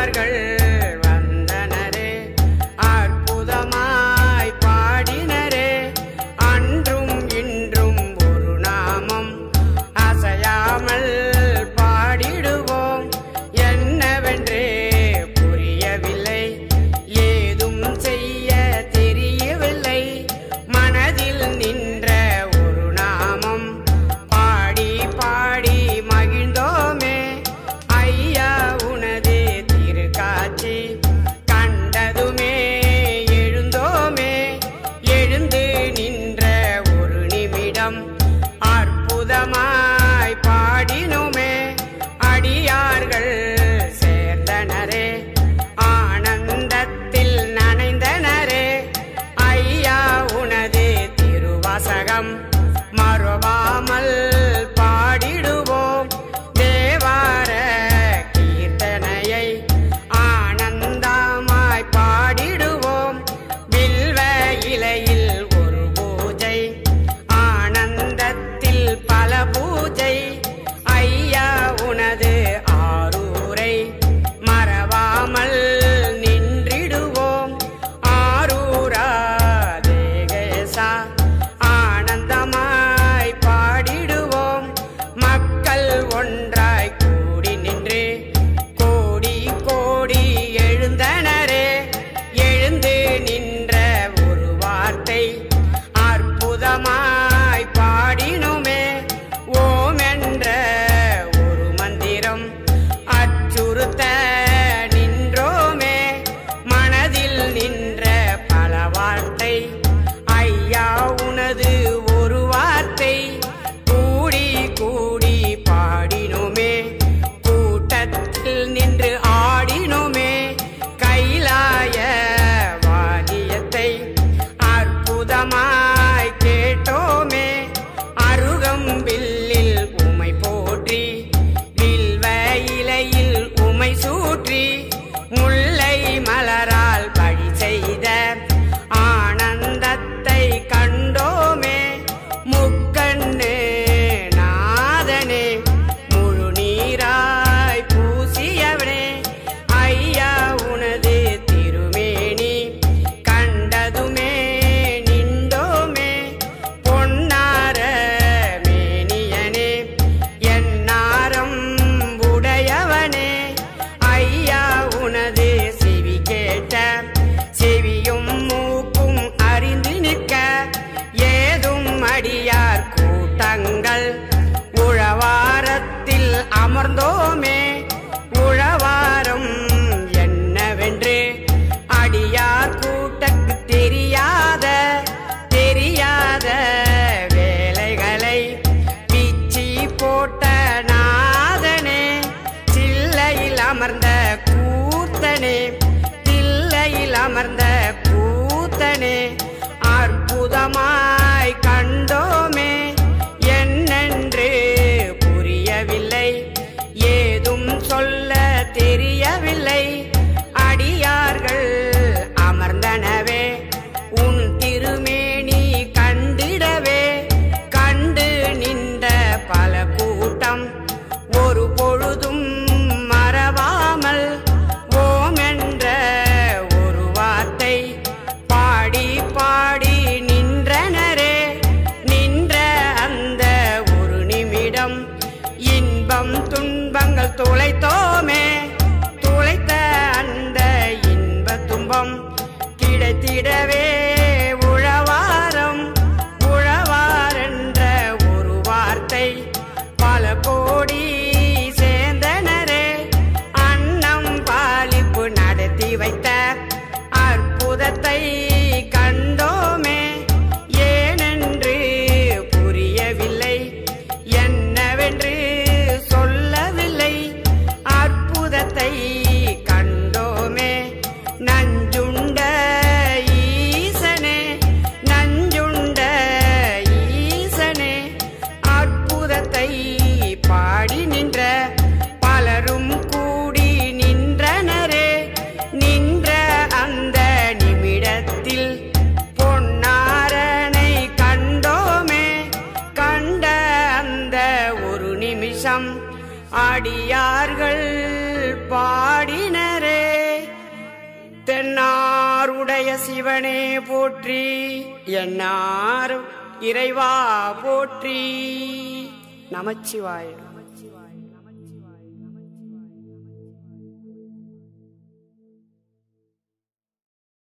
அடியார்கள் வந்தனரே அற்புதமாய் பாடினரே அன்றும் இன்றும் ஒரு நாமம் அசையாமல் பாடிடுவோம் என்னவென்றே புரியவில்லை ஏதும் செய்ய தெரியவில்லை மனதில் நின்ற ஒரு நாமம் பாடி பாடி மகிழ்ந்தோமே ஐயா உனது திருக்காட்சி கண்டதுமே எழுந்தோமே எழுந்து நின்ற ஒரு நிமிடம் அற்புதமாய் பாடினோமே அடியார்கள் சேர்ந்தனரே ஆனந்தத்தில் நனைந்தனரே ஐயா உனது திருவாசகம் மறுவாமல் பாடிடுவோம் தேவார கீர்த்தனையை ஆனந்தமாய் பாடிடுவோம் வில்வ இலையில் ஒரு பூஜை ஆனந்தத்தில் பல பூஜை ஐயா உனது ஆரூரை மறவாமல் நின்றிடுவோம் ஆரூரா தேகேசா ஆனந்தமாய் பாடிடுவோம் மக்கள் ஒன்றாய் கூடி நின்று கோடி கோடி எழுந்தனரே எழுந்து நின்ற ஒரு வார்த்தை அற்புதமாய் பாடினோமே ஓம் என்ற ஒரு மந்திரம் அச்சுறுத்த நின்றோமே மனதில் நின்ற பல வார்த்தை ஐயா உனது ஒரு வார்த்தை கூடி கூடி பாடினோமே கூட்டத்தில் நின்று ஆடினோமே கைலாய வாதியத்தை அற்புதமாய் கேட்டோமே அருகம்பில்லில் உமை போற்றி வில்வ இலையில் உமை சூற்றி முல்லை மலரால் வழி செய்த ஆனந்தத்தை கண்டோமே முக்கண்ணு நாதனே முழு நீராய் பூசியவனே ஐயா உனது திருமேனி கண்டதுமே நின்றோமே பொன்னார மேனியனே என்னாரம் உடையவனே ஐயா உனது செவி கேட்ட செவியும் மூக்கும் அறிந்து நிற்க ஏதும் அடியார் கூட்டங்கள் உழவாரத்தில் அமர்ந்தோமே உழவாரம் என்னவென்று அடியார் கூட்டக்கு தெரியாத தெரியாத வேலைகளை பிச்சி போட்ட நாதனே சில்லையில் அமர்ந்த கூத்தனே தில்லையில் அமர்ந்த கூத்தனே அற்புதமாய் கண்டோமே என்னென்று புரியவில்லை ஏதும் சொல்ல தெரியவில்லை அடியார்கள் அமர்ந்தனவே உன் திருமேனி கண்டிடவே கண்டு நின்ற பல கூட்டம் ஒரு பொழுதும் மறவாமல் ஓம் என்ற ஒரு வார்த்தை பாடி பாடி நின்றனரே நின்ற அந்த ஒரு நிமிடம் இன்பம் துன்பங்கள் துளைத்தோமே துளைத்த அந்த இன்ப துன்பம் கிடைத்திடவே உழவாரம் உழவாரென்ற ஒரு வார்த்தை பல கோடி சேர்ந்தனரே அன்னம் பாலிப்பு நடத்தி வைத்த அற்புதத்தை கண்டோமே ஏனென்று புரியவில்லை என்னவென்று சொல்லவில்லை அற்புதத்தை கண்டோமே நஞ்சுண்ட ஈசனே நஞ்சுண்ட ஈசனே அற்புதத்தை பாடி நின்ற பலரும் கூடி நின்றனரே நின்ற அந்த நிமிடத்தில் பொன்னாரனை கண்டோமே கண்ட அந்த ஒரு நிமிஷம் அடியார்கள் பாடினரே மாய சிவனே போற்றி என்னாரும் இறைவா போற்றி நமச்சிவாய